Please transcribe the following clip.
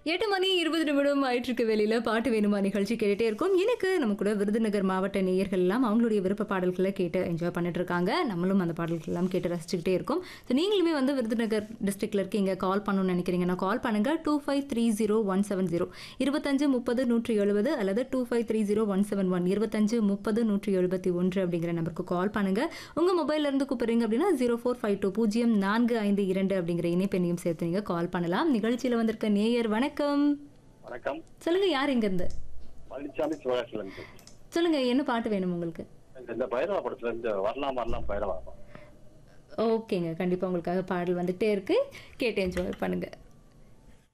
எட்டு மணி இருபது நிமிடம் ஆயிட்டு இருக்க வெளியில பாட்டு வேணுமா நிகழ்ச்சி கேட்டுட்டே இருக்கும் எனக்கு நம்ம கூட விருதுநகர் மாவட்ட நேயர்கள் எல்லாம் அவங்களுடைய விருப்ப பாடல்களை கேட்டு என்ஜாய் பண்ணிட்டு இருக்காங்க நம்மளும் அந்த பாடல்கள் எல்லாம் கேட்டு ரசிச்சுக்கிட்டே இருக்கோம் ஸோ நீங்களுமே வந்து விருதுநகர் டிஸ்ட்ரிக்ட்ல இருக்கீங்க கால் பண்ணணும்னு நினைக்கிறீங்கன்னா கால் பண்ணுங்க two five three zero one seven zero இருபத்தஞ்சு முப்பது நூற்றி எழுபது அல்லது two five three zero one seven one இருபத்தஞ்சு முப்பது நூற்றி எழுபத்தி ஒன்று அப்படிங்கிற நம்பருக்கு கால் பண்ணுங்க உங்க மொபைல்ல இருந்து கூப்பிடுறீங்க அப்படின்னா ஜீரோ ஃபோர் ஃபைவ் டூ பூஜ்ஜியம் நான்கு ஐந்து இரண்டு அப்படிங்கிற இணைப்பெண்ணையும் சேர்த்து நீங்க கால் பண்ணலாம் நிகழ்ச்சியில வந்திருக்க நேயர் வணக்கம் வணக்கம் சொல்லுங்க யார் இங்க இருந்து பழனிசாமி சிவகாசில இருந்து சொல்லுங்க என்ன பாட்டு வேணும் உங்களுக்கு இந்த பைரவா படத்துல இருந்து வரலாம் வரலாம் பைரவா ஓகேங்க கண்டிப்பா உங்களுக்காக பாடல் வந்துட்டே இருக்கு கேட்டு என்ஜாய் பண்ணுங்க